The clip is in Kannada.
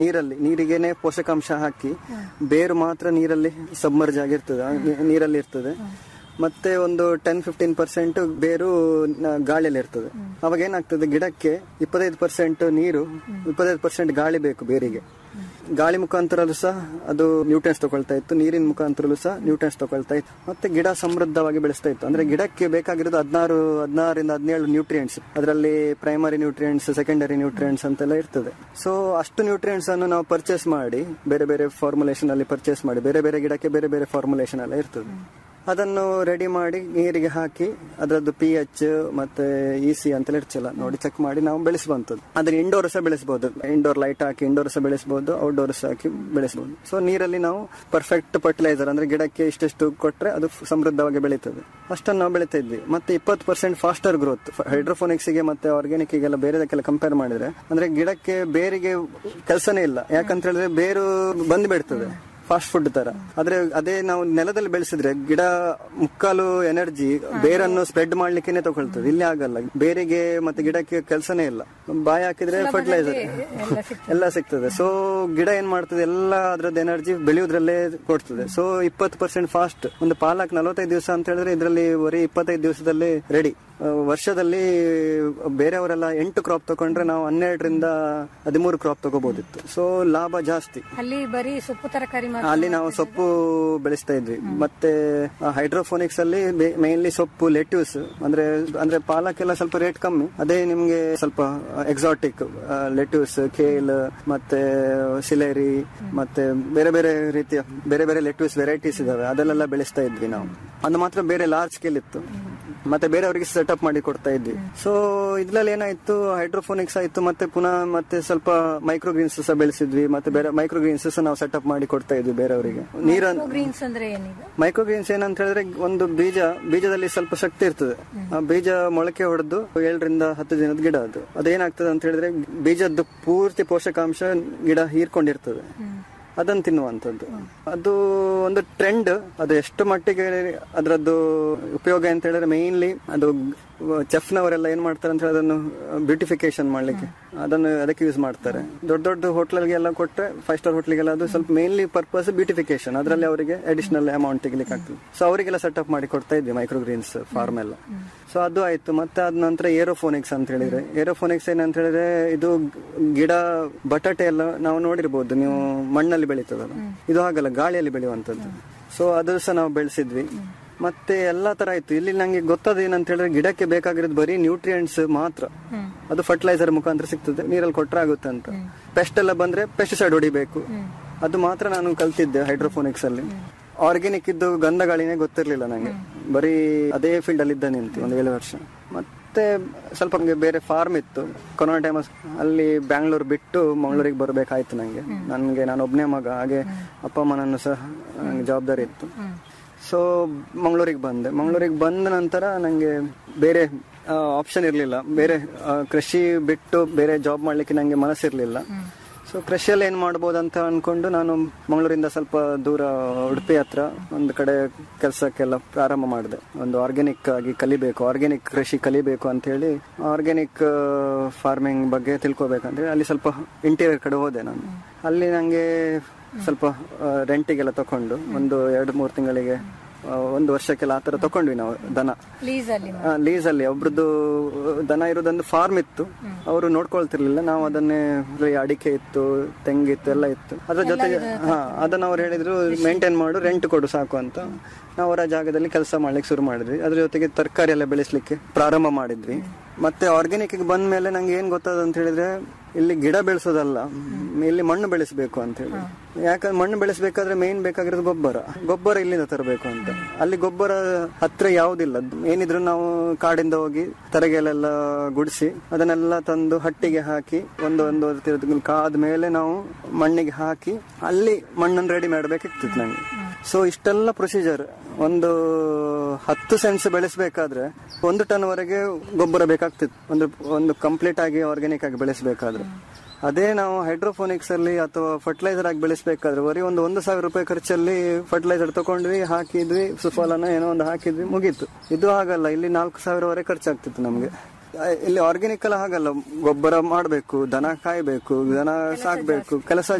ನೀರಲ್ಲಿ ನೀರಿಗೆನೆ ಪೋಷಕಾಂಶ ಹಾಕಿ ಬೇರು ಮಾತ್ರ ನೀರಲ್ಲಿ ಸಬ್ಮರ್ಜ್ ಆಗಿರ್ತದೆ ಆ ನೀ- ನೀರಲ್ಲಿ ಇರ್ತದೆ ಮತ್ತೆ ಒಂದು ಟೆನ್ ಫಿಫ್ಟೀನ್ ಪರ್ಸೆಂಟ್ ಬೇರು ನ- ಗಾಳಿಯಲ್ಲಿ ಇರ್ತದೆ ಅವಾಗ ಏನಾಗ್ತದೆ ಗಿಡಕ್ಕೆ ಇಪ್ಪತ್ತೈದು ಪರ್ಸೆಂಟ್ ನೀರು ಇಪ್ಪತ್ತೈದು ಪರ್ಸೆಂಟ್ ಗಾಳಿ ಬೇಕು ಬೇರಿಗೆ ಗಾಳಿ ಮುಖಾಂತರಲ್ಲೂ ಸಹ ಅದು ನ್ಯೂಟ್ರಿಯನ್ಸ್ ತಗೊಳ್ತಾ ಇತ್ತು ನೀರಿನ ಮುಖಾಂತರಲ್ಲೂ ಸಹ ನ್ಯೂಟ್ರಿಯನ್ಸ್ ತಗೊಳ್ತಾ ಇತ್ತು ಮತ್ತೆ ಗಿಡ ಸಮೃದ್ಧವಾಗಿ ಬೆಳೆಸ್ತಾ ಇತ್ತು ಅಂದ್ರೆ ಗಿಡಕ್ಕೆ ಬೇಕಾಗಿರೋದು ಹದಿನಾರು ಹದಿನಾರರಿಂದ ಹದಿನೇಳು ನ್ಯೂಟ್ರಿಯೆಂಟ್ಸ್ ಅದರಲ್ಲಿ ಪ್ರೈಮರಿ ನ್ಯೂಟ್ರಿಯೆಂಟ್ಸ್ ಸೆಕೆಂಡರಿ ನ್ಯೂಟ್ರಿಯೆಂಟ್ಸ್ ಅಂತೆಲ್ಲ ಇರ್ತದೆ ಸೊ ಅಷ್ಟು ನ್ಯೂಟ್ರಿಯೆಂಟ್ಸ್ ಅನ್ನು ನಾವು ಪರ್ಚೇಸ್ ಮಾಡಿ ಬೇರೆ ಬೇರೆ ಫಾರ್ಮುಲೇಷನ್ ಅಲ್ಲಿ ಪರ್ಚೇಸ್ ಮಾಡಿ ಬೇರೆ ಬೇರೆ ಗಿಡಕ್ಕೆ ಬೇರೆ ಬೇರೆ ಫಾರ್ಮುಲೇಷನ್ ಎಲ್ಲ ಇರ್ತದೆ ಅದನ್ನು ರೆಡಿ ಮಾಡಿ ನೀರಿಗೆ ಹಾಕಿ ಅದರದ್ದು ಪಿ ಎಚ್ ಮತ್ತೆ ಇ ಸಿ ಅಂತೆಲ್ಲ ಇರ್ತಲ್ಲ ನೋಡಿ ಚೆಕ್ ಮಾಡಿ ನಾವು ಬೆಳೆಸುವಂತದ್ದು ಅದನ್ನ ಇಂಡೋರ್ ಸಹ ಬೆಳೆಸಬಹುದು ಇಂಡೋರ್ ಲೈಟ್ ಹಾಕಿ ಇಂಡೋರ್ ಸಹ ಬೆಳೆಸಬಹುದು ಔಟ್ಡೋರ್ ಸಹ ಹಾಕಿ ಬೆಳೆಸಬಹುದು ಸೊ ನೀರಲ್ಲಿ ನಾವು ಪರ್ಫೆಕ್ಟ್ ಫರ್ಟಿಲೈಸರ್ ಅಂದ್ರೆ ಗಿಡಕ್ಕೆ ಇಷ್ಟೆಷ್ಟು ಕೊಟ್ರೆ ಅದು ಸಮೃದ್ಧವಾಗಿ ಬೆಳೀತದೆ ಅಷ್ಟನ್ನು ನಾವು ಬೆಳಿತಾ ಇದ್ವಿ ಮತ್ತೆ ಇಪ್ಪತ್ತು ಪರ್ಸೆಂಟ್ ಫಾಸ್ಟರ್ ಗ್ರೋತ್ ಹೈಡ್ರೋಫೋನಿಕ್ಸ್ ಗೆ ಮತ್ತೆ ಆರ್ಗ್ಯಾನಿಕ್ ಗೆಲ್ಲ ಬೇರೆದಕ್ಕೆಲ್ಲ ಕಂಪೇರ್ ಮಾಡಿದ್ರೆ ಅಂದ್ರೆ ಗಿಡಕ್ಕೆ ಬೇರಿಗೆ ಕೆಲಸನೇ ಇಲ್ಲ ಯಾಕಂತ ಹೇಳಿದ್ರೆ ಬೇರು ಬಂದು ಬಿಡ್ತದೆ ಫಾಸ್ಟ್ ಫುಡ್ ತರ ಆದ್ರೆ ಅದೇ ನಾವು ನೆಲದಲ್ಲಿ ಬೆಳೆಸಿದ್ರೆ ಗಿಡ ಮುಕ್ಕಾಲು ಎನರ್ಜಿ ಬೇರನ್ನು ಸ್ಪ್ರೆಡ್ ಮಾಡ್ಲಿಕ್ಕೆ ತಗೊಳ್ತದೆ ಇಲ್ಲಿ ಆಗಲ್ಲ ಬೇರಿಗೆ ಮತ್ತೆ ಗಿಡಕ್ಕೆ ಕೆಲಸನೇ ಇಲ್ಲ ಬಾಯಿ ಹಾಕಿದ್ರೆ ಫರ್ಟಿಲೈಸರ್ ಎಲ್ಲ ಸಿಗ್ತದೆ ಸೊ ಗಿಡ ಏನ್ ಮಾಡ್ತದೆ ಎಲ್ಲ ಅದ್ರದ್ದು ಎನರ್ಜಿ ಬೆಳೆಯುವುದ್ರಲ್ಲೇ ಕೊಡ್ತದೆ ಸೊ ಇಪ್ಪತ್ತು ಪರ್ಸೆಂಟ್ ಫಾಸ್ಟ್ ಒಂದು ಪಾಲಕ್ ನಲವತ್ತೈದು ದಿವಸ ಅಂತ ಹೇಳಿದ್ರೆ ಇದರಲ್ಲಿ ಬರೀ ಇಪ್ಪತ್ತೈದು ದಿವಸದಲ್ಲಿ ರೆಡಿ ವರ್ಷದಲ್ಲಿ ಬೇರೆಯವರೆಲ್ಲ ಎಂಟು ಕ್ರಾಪ್ ತಗೊಂಡ್ರೆ ನಾವು ಹನ್ನೆರಡರಿಂದ ಹದಿಮೂರು ಕ್ರಾಪ್ ತಗೋಬಹುದಿತ್ತು ಸೊ ಲಾಭ ಜಾಸ್ತಿ ಅಲ್ಲಿ ಬರೀ ಸೊಪ್ಪು ತರಕಾರಿ ಮಾತ್ರ ಅಲ್ಲಿ ನಾವು ಸೊಪ್ಪು ಬೆಳೆಸ್ತಾ ಇದ್ವಿ ಮತ್ತೆ ಹೈಡ್ರೋಫೋನಿಕ್ಸ್ ಅಲ್ಲಿ ಮೇನ್ಲಿ ಸೊಪ್ಪು ಲೆಟ್ಯೂಸ್ ಅಂದ್ರೆ ಅಂದ್ರೆ ಪಾಲಕ್ ಎಲ್ಲ ಸ್ವಲ್ಪ ರೇಟ್ ಕಮ್ಮಿ ಅದೇ ನಿಮ್ಗೆ ಸ್ವಲ್ಪ ಎಕ್ಸಾಟಿಕ್ ಲೆಟ್ಯೂಸ್ ಕೇಲ್ ಮತ್ತೆ ಸಿಲೇರಿ ಮತ್ತೆ ಬೇರೆ ಬೇರೆ ರೀತಿಯ ಬೇರೆ ಬೇರೆ ಲೆಟ್ಯೂಸ್ ವೆರೈಟೀಸ್ ಇದಾವೆ ಅದನ್ನೆಲ್ಲ ಬೆಳೆಸ್ತಾ ಇದ್ವಿ ನಾವು ಅದು ಮಾತ್ರ ಬೇರೆ ಲಾರ್ಜ್ ಸ್ಕೇಲ್ ಇತ್ತು ಮತ್ತೆ ಬೇರೆಯವರಿಗೆ ಸೆಟಪ್ ಮಾಡಿ ಕೊಡ್ತಾ ಇದ್ವಿ ಸೊ ಇದ್ರಲ್ಲಿ ಏನಾಯ್ತು ಹೈಡ್ರೋಫೋನಿಕ್ಸ್ ಆಯ್ತು ಮತ್ತೆ ಪುನಃ ಮತ್ತೆ ಸ್ವಲ್ಪ ಮೈಕ್ರೋಗ್ರೀನ್ಸ್ ಸಹ ಬೆಳೆಸಿದ್ವಿ ಮತ್ತೆ ಬೇರೆ ಮೈಕ್ರೋಗ್ರೀನ್ಸ್ ಸಹ ನಾವು ಸೆಟಪ್ ಮಾಡಿ ಕೊಡ್ತಾ ಇದ್ವಿ ಬೇರೆಯವರಿಗೆ ನೀರನ್ನು ಗ್ರೀನ್ಸ್ ಅಂದ್ರೆ ಏನಿದೆ ಮೈಕ್ರೋಗ್ರೀನ್ಸ್ ಏನಂತ ಹೇಳಿದ್ರೆ ಒಂದು ಬೀಜ ಬೀಜದಲ್ಲಿ ಸ್ವಲ್ಪ ಶಕ್ತಿ ಇರ್ತದೆ ಆ ಬೀಜ ಮೊಳಕೆ ಹೊಡೆದು ಏಳರಿಂದ ಹತ್ತು ದಿನದ ಗಿಡ ಅದು ಅದೇನಾಗ್ತದೆ ಅಂತ ಹೇಳಿದ್ರೆ ಬೀಜದ್ದು ಪೂರ್ತಿ ಪೋಷಕಾಂಶ ಗಿಡ ಹೀರ್ಕೊಂಡಿರ್ತದೆ ಅದನ್ನು ತಿನ್ನುವಂಥದ್ದು ಅದು ಒಂದು ಟ್ರೆಂಡ್ ಅದು ಎಷ್ಟು ಮಟ್ಟಿಗೆ ಅದರದ್ದು ಉಪಯೋಗ ಅಂತ ಹೇಳಿದ್ರೆ ಮೇನ್ಲಿ ಅದು ಚೆಫ್ನವರೆಲ್ಲ ಏನ್ ಮಾಡ್ತಾರೆ ಅಂತ ಹೇಳಿದ್ರೆ ಅದನ್ನು ಬ್ಯೂಟಿಫಿಕೇಶನ್ ಮಾಡ್ಲಿಕ್ಕೆ ಅದನ್ನು ಅದಕ್ಕೆ ಯೂಸ್ ಮಾಡ್ತಾರೆ ದೊಡ್ಡ ದೊಡ್ಡ ಹೋಟ್ಲಲ್ಗೆಲ್ಲ ಕೊಟ್ಟರೆ ಫೈವ್ ಸ್ಟಾರ್ ಹೋಟ್ಲಿಗೆಲ್ಲ ಅದು ಸ್ವಲ್ಪ ಮೇನ್ಲಿ ಪರ್ಪಸ್ ಬ್ಯೂಟಿಫಿಕೇಶನ್ ಅದರಲ್ಲಿ ಅವರಿಗೆ ಅಡಿಷನಲ್ ಅಮೌಂಟ್ ತೆಗಿಲಿಕ್ಕೆ ಆಗ್ತದೆ ಸೊ ಅವರಿಗೆಲ್ಲ ಸೆಟಪ್ ಮಾಡಿ ಕೊಡ್ತಾ ಇದ್ವಿ ಮೈಕ್ರೋಗ್ರೀನ್ಸ್ ಫಾರ್ಮ್ ಎಲ್ಲ ಸೊ ಅದು ಆಯ್ತು ಮತ್ತೆ ಅದ ನಂತರ ಏರೋಫೋನಿಕ್ಸ್ ಅಂತ ಹೇಳಿದ್ರೆ ಏರೋಫೋನಿಕ್ಸ್ ಏನಂತ ಹೇಳಿದ್ರೆ ಇದು ಗಿಡ ಬಟಾಟೆ ಎಲ್ಲ ನಾವು ನೋಡಿರ್ಬೋದು ನೀವು ಮಣ್ಣಲ್ಲಿ ಬೆಳೀತದಲ್ಲ ಇದು ಹಾಗಲ್ಲ ಗಾಳಿಯಲ್ಲಿ ಬೆಳೆಯುವಂತದ್ದು ಸೊ ಅದು ಸಹ ನಾವು ಬೆಳೆಸಿದ್ವಿ ಮತ್ತೆ ಎಲ್ಲಾ ತರ ಆಯ್ತು ಇಲ್ಲಿ ನಂಗೆ ಗೊತ್ತಾದ ಏನಂತ ಹೇಳಿದ್ರೆ ಗಿಡಕ್ಕೆ ಬೇಕಾಗಿರೋದು ಬರೀ ನ್ಯೂಟ್ರಿಯೆಂಟ್ಸ್ ಮಾತ್ರ ಅದು ಫರ್ಟಿಲೈಸರ್ ಮುಖಾಂತರ ಸಿಗ್ತದೆ ನೀರಲ್ಲಿ ಕೊಟ್ರೆ ಆಗುತ್ತೆ ಅಂತ ಪೆಸ್ಟ್ ಎಲ್ಲ ಬಂದ್ರೆ ಪೆಸ್ಟಿಸೈಡ್ ಹೊಡಿಬೇಕು ಅದು ಮಾತ್ರ ನಾನು ಕಲ್ತಿದ್ದೆ ಹೈಡ್ರೋಫೋನಿಕ್ಸ್ ಅಲ್ಲಿ ಆರ್ಗ್ಯಾನಿಕ್ ಇದ್ದು ಗಂಧ ಗಾಳಿನೇ ಗೊತ್ತಿರ್ಲಿಲ್ಲ ನಂಗೆ ಬರೀ ಅದೇ ಫೀಲ್ಡ್ ಅಲ್ಲಿ ಇದ್ದ ನಿಂತು ಒಂದು ಏಳು ವರ್ಷ ಮತ್ತೆ ಸ್ವಲ್ಪ ನಮ್ಗೆ ಬೇರೆ ಫಾರ್ಮ್ ಇತ್ತು ಕೊರೋನಾ ಟೈಮ್ ಅಲ್ಲಿ ಬ್ಯಾಂಗ್ಳೂರ್ ಬಿಟ್ಟು ಮಂಗಳೂರಿಗೆ ಬರಬೇಕಾಯ್ತು ನಂಗೆ ನನಗೆ ನಾನು ಒಬ್ಬನೇ ಮಗ ಹಾಗೆ ಅಪ್ಪ ಅಮ್ಮನನ್ನು ಸಹ ನಂಗೆ ಜವಾಬ್ದಾರಿ ಇತ್ತು ಸೊ ಮಂಗಳೂರಿಗೆ ಬಂದೆ ಮಂಗಳೂರಿಗೆ ಬಂದ ನಂತರ ನನಗೆ ಬೇರೆ ಆಪ್ಷನ್ ಇರಲಿಲ್ಲ ಬೇರೆ ಆ, ಕೃಷಿ ಬಿಟ್ಟು ಬೇರೆ ಜಾಬ್ ಮಾಡ್ಲಿಕ್ಕೆ ನನಗೆ ಮನಸ್ಸಿರಲಿಲ್ಲ ಸೊ ಕೃಷಿಯಲ್ಲಿ ಏನು ಮಾಡ್ಬೋದು ಅಂತ ಅನ್ಕೊಂಡು ನಾನು ಮಂಗಳೂರಿಂದ ಸ್ವಲ್ಪ ದೂರ ಉಡುಪಿ ಹತ್ರ ಒಂದು ಕಡೆ ಕೆಲಸಕ್ಕೆಲ್ಲ ಪ್ರಾರಂಭ ಮಾಡಿದೆ ಒಂದು ಆರ್ಗ್ಯಾನಿಕ್ ಆಗಿ ಕಲಿಬೇಕು ಆರ್ಗ್ಯಾನಿಕ್ ಕೃಷಿ ಕಲಿಬೇಕು ಅಂತ ಹೇಳಿ ಆರ್ಗ್ಯಾನಿಕ್ ಫಾರ್ಮಿಂಗ್ ಬಗ್ಗೆ ತಿಳ್ಕೊಬೇಕಂತೇಳಿ ಅಲ್ಲಿ ಸ್ವಲ್ಪ ಇಂಟೀರಿಯರ್ ಕಡೆ ಹೋದೆ ನಾನು ಅಲ್ಲಿ ನನಗೆ ಸ್ವಲ್ಪ ರೆಂಟಿಗೆಲ್ಲ ತಕೊಂಡು ಒಂದು ಎರಡು ಮೂರು ತಿಂಗಳಿಗೆ ಆ, ಒಂದು ವರ್ಷಕ್ಕೆಲ್ಲ ಆ ಥರ ತಕೊಂಡ್ವಿ ನಾವು ದನ ಪ್ಲೀಸ್ ಅಲ್ಲಿ ಲೀಸ್ ಅಲ್ಲಿ ಒಬ್ರದ್ದು ದನ ಇರೋದೊಂದು ಫಾರ್ಮ್ ಇತ್ತು ಅವರು ನೋಡ್ಕೊಳ್ತಿರ್ಲಿಲ್ಲ ನಾವು ಅದನ್ನೇ ಅಲ್ಲಿ ಅಡಿಕೆ ಇತ್ತು ತೆಂಗಿತ್ತು ಎಲ್ಲ ಇತ್ತು ಅದ್ರ ಜೊತೆಗೆ ಹಾ ಅದನ್ನ ಅವ್ರು ಹೇಳಿದ್ರು ಮೇಂಟೈನ್ ಮಾಡು ರೆಂಟ್ ಕೊಡು ಸಾಕು ಅಂತ ನಾವು ಅವರ ಜಾಗದಲ್ಲಿ ಕೆಲಸ ಮಾಡ್ಲಿಕ್ಕೆ ಶುರು ಮಾಡಿದ್ವಿ ಅದ್ರ ಜೊತೆಗೆ ತರಕಾರಿ ಎಲ್ಲ ಬೆಳೆಸ್ಲಿಕ್ಕೆ ಪ್ರಾರಂಭ ಮಾಡಿದ್ವಿ ಮತ್ತೆ ಆರ್ಗ್ಯಾನಿಕ್ ಬಂದ ಮೇಲೆ ನಂಗೆ ಏನ್ ಗೊತ್ತಾದ ಅಂತ ಹೇಳಿದ್ರೆ ಇಲ್ಲಿ ಗಿಡ ಬೆಳೆಸೋದಲ್ಲ ಇಲ್ಲಿ ಮಣ್ಣು ಬೆಳೆಸಬೇಕು ಅಂತ ಹೇಳಿ ಯಾಕಂದ್ರೆ ಮಣ್ಣು ಬೆಳೆಸಬೇಕಾದ್ರೆ ಮೇನ್ ಬೇಕಾಗಿರೋದು ಗೊಬ್ಬರ ಗೊಬ್ಬರ ಇಲ್ಲಿಂದ ತರಬೇಕು ಅಂತ ಅಲ್ಲಿ ಗೊಬ್ಬರ ಹತ್ರ ಯಾವುದಿಲ್ಲ ಏನಿದ್ರು ನಾವು ಕಾಡಿಂದ ಹೋಗಿ ತರಗೆಲೆಲ್ಲ ಗುಡಿಸಿ ಅದನ್ನೆಲ್ಲ ತಂದು ಹಟ್ಟಿಗೆ ಹಾಕಿ ಒಂದು ಒಂದು ತಿಂಗಳು ಕಾದ ಮೇಲೆ ನಾವು ಮಣ್ಣಿಗೆ ಹಾಕಿ ಅಲ್ಲಿ ಮಣ್ಣನ್ನು ರೆಡಿ ಮಾಡಬೇಕಿತ್ತು ನಂಗೆ ಸೊ ಇಷ್ಟೆಲ್ಲ ಪ್ರೊಸೀಜರ್ ಒಂದು ಹತ್ತು ಸೆನ್ಸ್ ಬೆಳೆಸಬೇಕಾದ್ರೆ ಒಂದು ಟನ್ ವರೆಗೆ ಗೊಬ್ಬರ ಬೇಕಾಗ್ತಿತ್ತು ಒಂದು ಒಂದು ಕಂಪ್ಲೀಟ್ ಆಗಿ ಆರ್ಗ್ಯಾನಿಕ್ ಆಗಿ ಬೆಳೆಸಬೇಕಾದ್ರೆ ಅದೇ ನಾವು ಹೈಡ್ರೋಫೋನಿಕ್ಸ್ ಅಲ್ಲಿ ಅಥವಾ ಫರ್ಟಿಲೈಸರ್ ಆಗಿ ಬೆಳೆಸಬೇಕಾದ್ರೆ ಬರೀ ಒಂದು ಒಂದು ಸಾವಿರ ರೂಪಾಯಿ ಖರ್ಚಲ್ಲಿ ಫರ್ಟಿಲೈಸರ್ ತಗೊಂಡ್ವಿ ಹಾಕಿದ್ವಿ ಸುಫಲನ ಏನೋ ಒಂದು ಹಾಕಿದ್ವಿ ಮುಗೀತು ಇದು ಆಗಲ್ಲ ಇಲ್ಲಿ ನಾಲ್ಕು ಸಾವಿರವರೆಗೆ ಖರ್ಚಾಗ್ತಿತ್ತು ನಮಗೆ ಆ, ಇಲ್ಲಿ ಆರ್ಗ್ಯಾನಿಕ್ ಎಲ್ಲ ಹಾಗಲ್ಲ ಗೊಬ್ಬರ ಮಾಡಬೇಕು ದನ ಕಾಯ್ಬೇಕು ದನ ಸಾಕ್ಬೇಕು ಕೆಲಸ